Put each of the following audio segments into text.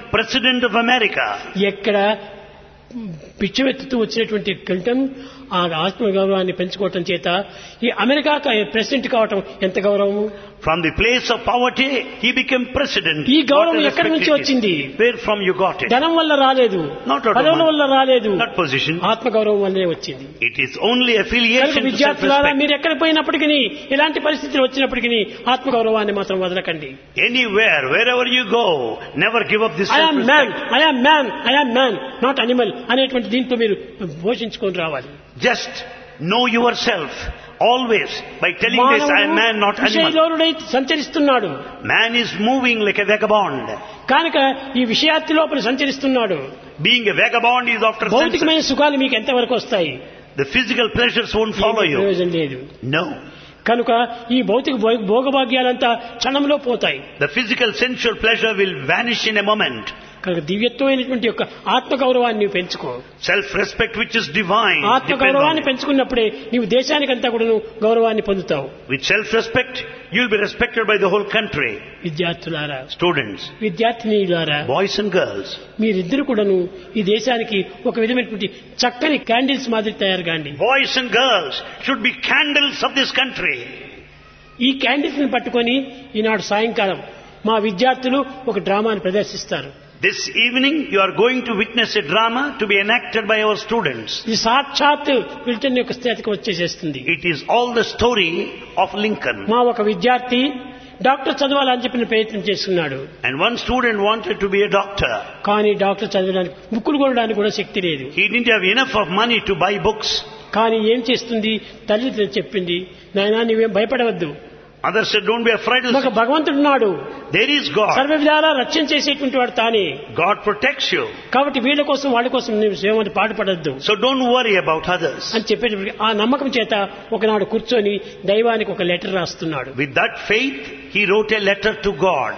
President of America. ఎక్కడ పిచ్చివెత్తుతూ వచ్చినటువంటి Clinton ఆ ఆత్మగౌరవాన్ని పెంచుకోవటం చేత ఈ అమెరికా ప్రెసిడెంట్ కావటం ఎంత గౌరవము From the place of poverty, he became president. ఈ గౌరవం What a ఎక్కడి నుంచి respect it వచ్చింది? is. Where from you got it? ధనం వల్ల రాలేదు Not out of పదవుల money. వల్ల రాలేదు Not position. ఆత్మగౌరవం వల్లనే వచ్చింది It is only కనుక affiliation to విద్యార్థులారా self-respect. మీరు ఎక్కడ పోయినప్పటికీ ఇలాంటి పరిస్థితులు వచ్చినప్పటికీ ఆత్మగౌరవాన్ని మాత్రం వదలకండి Anywhere, wherever you go, never give up this I am man self-respect. I am man I am man not animal అనేటువంటి దీంతో మీరు పోషించుకొని రావాలి Just know yourself always by telling this, I am man, not animal. విషయలోనుడై సంచరిస్తున్నాడు Man is moving like a vagabond. కనుక ఈ విషయార్థి లోపల సంచరిస్తున్నాడు Being a vagabond is after భౌతికమైన senses. సుఖాలు మీకు ఎంతవరకు వస్తాయి The physical pleasures won't follow ఏమీ you. ప్రయోజనం లేదు No. కనుక ఈ భౌతిక భోగ- భోగభాగ్యాలంతా క్షణంలో పోతాయి The physical sensual pleasure will vanish in a moment. కనుక దివ్యత్వమైనటువంటి యొక్క ఆత్మగౌరవాన్ని నీవు పెంచుకో Self-respect which is divine. depends ఆత్మగౌరవాన్ని on it. పెంచుకున్నప్పుడే నీవు దేశానికంతా కూడా గౌరవాన్ని పొందుతావు With self-respect, you'll be respected by the whole country. విద్యార్థులారా Students, విద్యార్థినీలారా boys and girls, మీరిద్దరు కూడాను ఈ దేశానికి ఒక విధమైనటువంటి చక్కని క్యాండిల్స్ మాదిరి తయారు కాండి boys and girls should be candles of this country. ఈ క్యాండిల్స్ ని పట్టుకొని ఈనాడు సాయంకాలం మా విద్యార్థులు ఒక డ్రామాని ప్రదర్శిస్తారు This evening, you are going to witness a drama to be enacted by our students. ఇది సాక్షాత్ విల్టన్ యొక్క స్థితికి వచ్చేసేస్తుంది It is all the story of Lincoln. మా ఒక విద్యార్థి డాక్టర్ చదవాలని చెప్పిన ప్రయత్నం చేస్తున్నాడు And one student wanted to be a doctor. కానీ డాక్టర్ చదవడానికి బుక్కులు కొనడానికి కూడా శక్తి లేదు He didn't have enough of money to buy books. కానీ ఏం చేస్తుంది తల్లి చెప్పింది నాయనా నీవేం భయపడవద్దు Others said, don't be afraid. ఒక భగవంతుడున్నాడు There is God. సర్వ విధాలా రక్షణ చేసేటువంటి వాడు తానే God protects you. కాబట్టి వీళ్ళ కోసం వాళ్ళ కోసం నీవు సేవని పాటుపడద్దు So don't worry about others. అని చెప్పేటప్పటికి ఆ నమ్మకం చేత ఒకనాడు కూర్చొని దైవానికి ఒక లెటర్ రాస్తున్నాడు With that faith, he wrote a letter to God.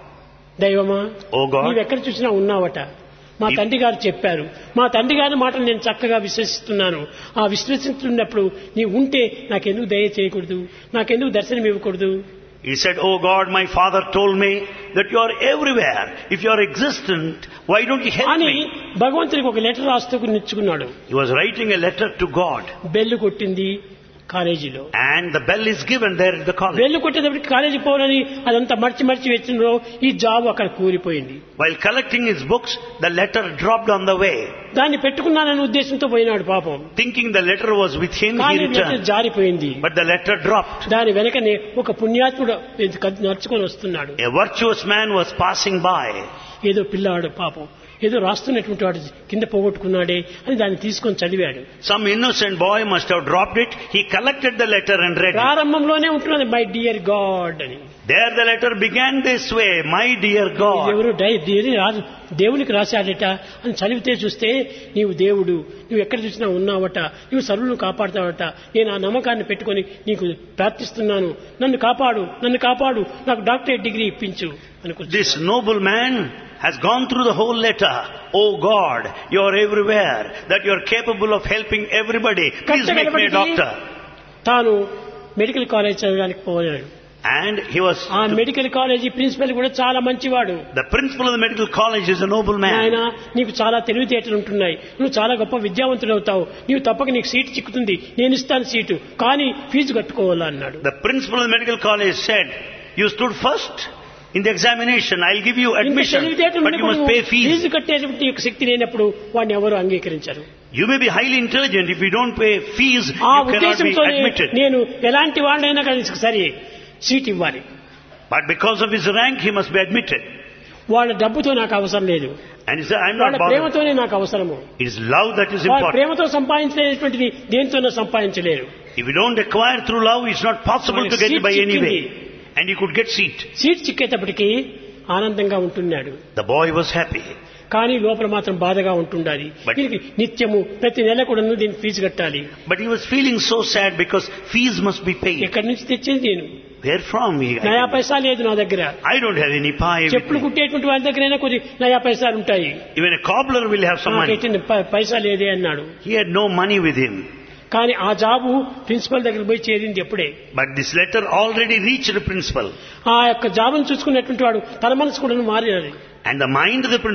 దైవమా Oh God, నీవెక్కడ చూసినా ఉన్నావట మా ఈ- తండ్రి గారు చెప్పారు మా తండ్రి గారి మాటలు నేను చక్కగా విశ్వసిస్తున్నాను ఆ విశ్వసిస్తున్నప్పుడు నీవు ఉంటే నాకెందుకు దయ చేయకూడదు నాకెందుకు దర్శనం ఇవ్వకూడదు he said, Oh God, my father told me that you are everywhere. If you are existent, why don't you help అని me? భగవంతునికి ఒక లెటర్ రాస్తూ నిచ్చుకున్నాడు He was writing a letter to God. Bell కొట్టింది కాలేజీలో And the bell is given there at the college. Bell కొట్టేటప్పటికి college పోవాలని అదంతా మర్చి మర్చి వచ్చినలో ఈ జాబ్ అక్కడ కూలిపోయింది While collecting his books, the letter dropped on the way. దాన్ని పెట్టుకున్నాననే ఉద్దేశంతో పోయినాడు పాపం Thinking the letter was with him, he కానీ లెటర్ returned. జారిపోయింది But the letter dropped. దాని వెనకనే ఒక పుణ్యాత్ముడు నడుచుకొని వస్తున్నాడు A virtuous man was passing by. ఏదో పిల్లవాడు పాపం ఏదో రాస్తున్నటువంటి వాడు కింద పోగొట్టుకున్నాడే అని దాన్ని తీసుకొని చదివాడు Some innocent boy must have dropped it. He collected the letter and read it. ప్రారంభంలోనే ఉంటున్నది మై డియర్ గాడ్ అని There the letter began this way, My dear ఇది God. ఎవరు డై- దేని రాజు దేవునికి రాశాడట అని చదివితే చూస్తే నీవు దేవుడు నువ్వు ఎక్కడ చూసినా ఉన్నావట నువ్వు సర్వులను కాపాడుతావట నేను ఆ నమ్మకాన్ని పెట్టుకొని నీకు ప్రార్థిస్తున్నాను నన్ను కాపాడు నన్ను కాపాడు నాకు డాక్టరేట్ డిగ్రీ ఇప్పించు అనుకుంటున్నాను This noble man has gone through the whole letter. Oh God, you are everywhere, that you are capable of helping everybody. Please make me a doctor. తాను మెడికల్ కాలేజ్ చదవడానికి పోయాడు And he was, ఆ medical college principal కూడా చాలా మంచివాడు the principal of the medical college is a noble ఆయన man. నీకు చాలా తెలివితేటలు ఉంటున్నాయి నువ్వు చాలా గొప్ప విద్యావంతుడు అవుతావు నీవు తప్పక నీకు సీటు చిక్కుతుంది నేను ఇస్తాను సీటు కానీ ఫీజు కట్టుకోవాలా అన్నాడు The principal of the medical college said, you stood first in the examination. I'll give you ఇంత admission, తెలివితేటలు but you must ఉన్నప్పుడు pay fees. ఫీజు కట్టేటువంటి యొక్క శక్తి లేనప్పుడు వాడిని ఎవరు అంగీకరించరు You may be highly intelligent. If you don't pay fees, ఆ you cannot be ఉద్దేశంతో admitted. నేను ఎలాంటి వాడినైనా కానీ సరే సీట్ ఇవ్వాలి But because of his rank, he must be admitted. వాళ్ళ డబ్బుతో నాకు అవసరం లేదు And he said, I'm వాళ్ళ not bothered. ప్రేమతోనే నాకు అవసరము It is love that is వాళ్ళ important. ప్రేమతో సంపాదించలేనటువంటిది దేనితోనో సంపాదించలేరు If you don't acquire through love, it's not possible to get it by Seat any way. చిక్కింది. And he could get seat. Seat చిక్కేటప్పటికి ఆనందంగా ఉంటున్నాడు The boy was happy. కానీ లోపల మాత్రం బాధగా ఉంటుండాలి But- దీనికి నిత్యము ప్రతి నెల కూడా దీనికి ఫీజు కట్టాలి But he was feeling so sad because fees must be paid. ఎక్కడి నుంచి తెచ్చేది నేను Where from? He, నయా I, పైసా లేదు నా దగ్గర I don't have any pie. with చెప్పులు me. కుట్టేటువంటి వాళ్ళ దగ్గరైనా కొద్ది నయా పైసాలు ఉంటాయి Even a cobbler will have some money. నాకైతే ప- పైసా లేదే అన్నాడు He had no money with him. కానీ ఆ జాబు ప్రిన్సిపల్ దగ్గర పోయి చేరింది ఎప్పుడే But this letter already reached the principal. ఆ యొక్క జాబును చూసుకున్నటువంటి వాడు తన మనసు కూడా మారినది And the mind of the